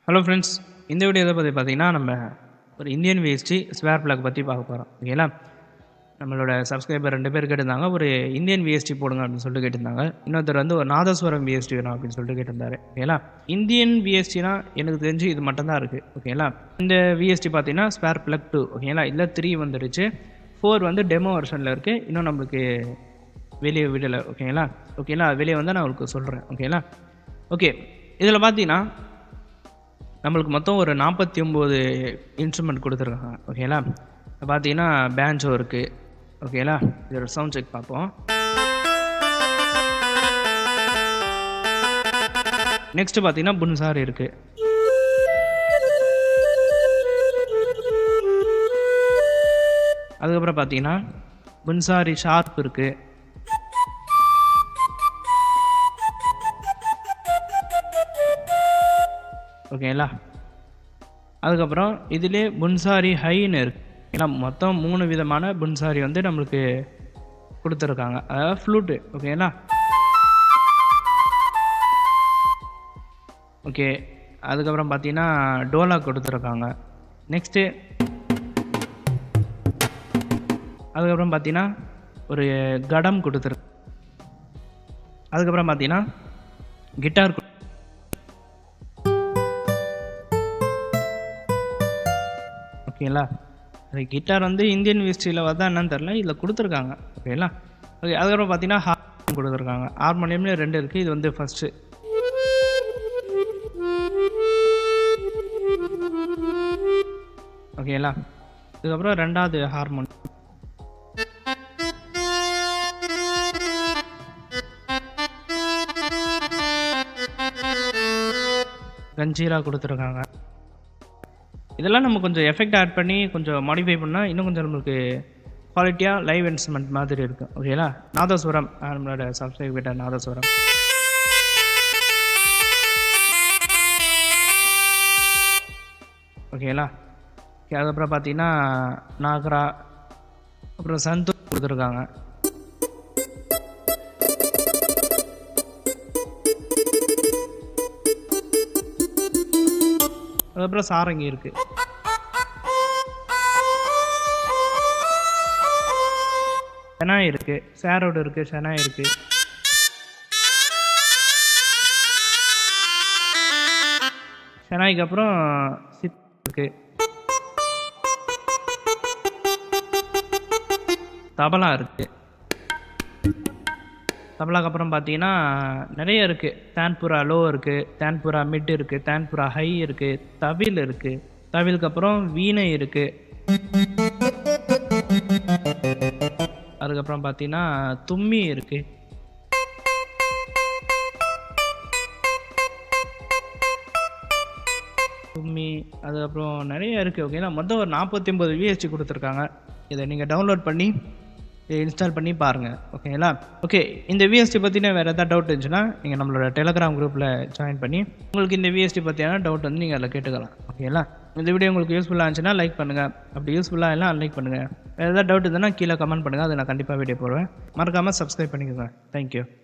hello friends இந்த video எதை பற்றி பார்த்தீங்கன்னா நம்ம ஒரு இந்தியன் வேஸ்டி ஸ்வேர் பிளாக் பற்றி பார்க்க போகிறோம் ஓகேங்களா நம்மளோட சப்ஸ்கிரைபர் ரெண்டு பேர் கேட்டிருந்தாங்க ஒரு இந்தியன் விஎஸ்டி போடுங்க அப்படின்னு சொல்லிட்டு கேட்டிருந்தாங்க இன்னொருத்தர் வந்து ஒரு நாதஸ்வரம் விஎஸ்டி வேணும் அப்படின்னு சொல்லிட்டு கேட்டிருந்தாரு ஓகேங்களா இந்தியன் விஎஸ்டினா எனக்கு தெரிஞ்சு இது மட்டும்தான் இருக்குது ஓகேங்களா இந்த விஎஸ்டி பார்த்தீங்கன்னா ஸ்பேர் பிளக் டூ ஓகேங்களா இல்லை த்ரீ வந்துடுச்சு ஃபோர் வந்து டெமோ வெர்ஷனில் இருக்குது இன்னும் நம்மளுக்கு வெளியே விடலை ஓகேங்களா ஓகேங்களா வெளியே வந்து நான் உங்களுக்கு சொல்கிறேன் ஓகேங்களா ஓகே இதில் பார்த்தீங்கன்னா நம்மளுக்கு மொத்தம் ஒரு நாற்பத்தி ஒம்பது இன்ஸ்ட்ருமெண்ட் கொடுத்துருக்காங்க ஓகேங்களா இப்போ பார்த்தீங்கன்னா பேஞ்சோ இருக்குது ஓகேங்களா இதோட சவுண்ட் செக் பார்ப்போம் நெக்ஸ்ட் பார்த்தீங்கன்னா புன்சார் இருக்குது அதுக்கப்புறம் பார்த்தீங்கன்னா புன்சாரி ஷார்ப் இருக்குது ஓகேங்களா அதுக்கப்புறம் இதிலே புன்சாரி ஹைன்னு இருக்கு ஏன்னா மொத்தம் மூணு விதமான புன்சாரி வந்து நம்மளுக்கு கொடுத்துருக்காங்க அதாவது ஃப்ளூட்டு ஓகேங்களா ஓகே அதுக்கப்புறம் பார்த்தீங்கன்னா டோலா கொடுத்துருக்காங்க நெக்ஸ்ட்டு அதுக்கப்புறம் பார்த்தீங்கன்னா ஒரு கடம் கொடுத்துருக்கு அதுக்கப்புறம் பார்த்தீங்கன்னா கிட்டார் ஓகேங்களா அது கிட்டார் வந்து இந்தியன் விஸ்ட்ரியில் வந்தா என்னன்னு தெரில இதில் கொடுத்துருக்காங்க ஓகேங்களா ஓகே அதுக்கப்புறம் பார்த்தீங்கன்னா ஹார்மோனியம் கொடுத்துருக்காங்க ஹார்மோனியம்லேயே ரெண்டு இருக்குது இது வந்து ஃபஸ்ட்டு ஓகேங்களா இதுக்கப்புறம் ரெண்டாவது ஹார்மோன் கஞ்சீரா கொடுத்துருக்காங்க இதெல்லாம் நம்ம கொஞ்சம் எஃபெக்ட் ஆட் பண்ணி கொஞ்சம் மாடிஃபை பண்ணால் இன்னும் கொஞ்சம் நம்மளுக்கு குவாலிட்டியாக லைவ் இன்ஸ்ட்ருமெண்ட் மாதிரி இருக்கும் ஓகேங்களா நாதஸ்வரம் நம்மளோட சப்ஸ்கிரைபர் நாதஸ்வரம் ஓகேங்களா ஓகே அதுக்கப்புறம் பார்த்தீங்கன்னா நாகரா அப்புறம் சந்தூர் கொடுத்துருக்காங்க அதுக்கப்புறம் சாரங்கி இருக்குது ஷெனாய் இருக்குது சேரோடு இருக்குது ஷெனாய் இருக்குது ஷெனாய்க்கு அப்புறம் சிப் இருக்குது தபலா இருக்குது தபலாக்கு அப்புறம் பார்த்தீங்கன்னா நிறைய இருக்குது தேன்புரா லோ இருக்குது தேன்புரா மிட் இருக்குது தேன்புரா ஹை இருக்குது தவில் இருக்குது தவிலுக்கு அப்புறம் வீணை இருக்குது அதுக்கப்புறம் பார்த்தீங்கன்னா தும்மி இருக்குது தும்மி அதுக்கப்புறம் நிறைய இருக்குது ஓகேங்களா மொத்தம் ஒரு நாற்பத்தி ஒம்பது விஎஸ்டி கொடுத்துருக்காங்க இதை நீங்கள் டவுன்லோட் பண்ணி இன்ஸ்டால் பண்ணி பாருங்கள் ஓகேங்களா ஓகே இந்த விஎஸ்டி பற்றின வேறு எதாவது டவுட் இருந்துச்சுன்னா நீங்கள் நம்மளோட டெலகிராம் குரூப்பில் ஜாயின் பண்ணி உங்களுக்கு இந்த விஎஸ்டி பற்றியான டவுட் வந்து நீங்கள் அதில் கேட்டுக்கலாம் ஓகேங்களா இந்த வீடியோ உங்களுக்கு யூஸ்ஃபுல்லாக இருந்துச்சுன்னா லைக் பண்ணுங்கள் அப்படி யூஸ்ஃபுல்லாக எல்லாம் லைக் பண்ணுங்கள் வேறு ஏதாவது டவுட் இருந்ததுன்னா கீழே கமெண்ட் பண்ணுங்கள் அதை நான் கண்டிப்பாக வீடியோ போடுவேன் மறக்காமல் சப்ஸ்கிரைப் பண்ணிக்கோங்க தேங்க்யூ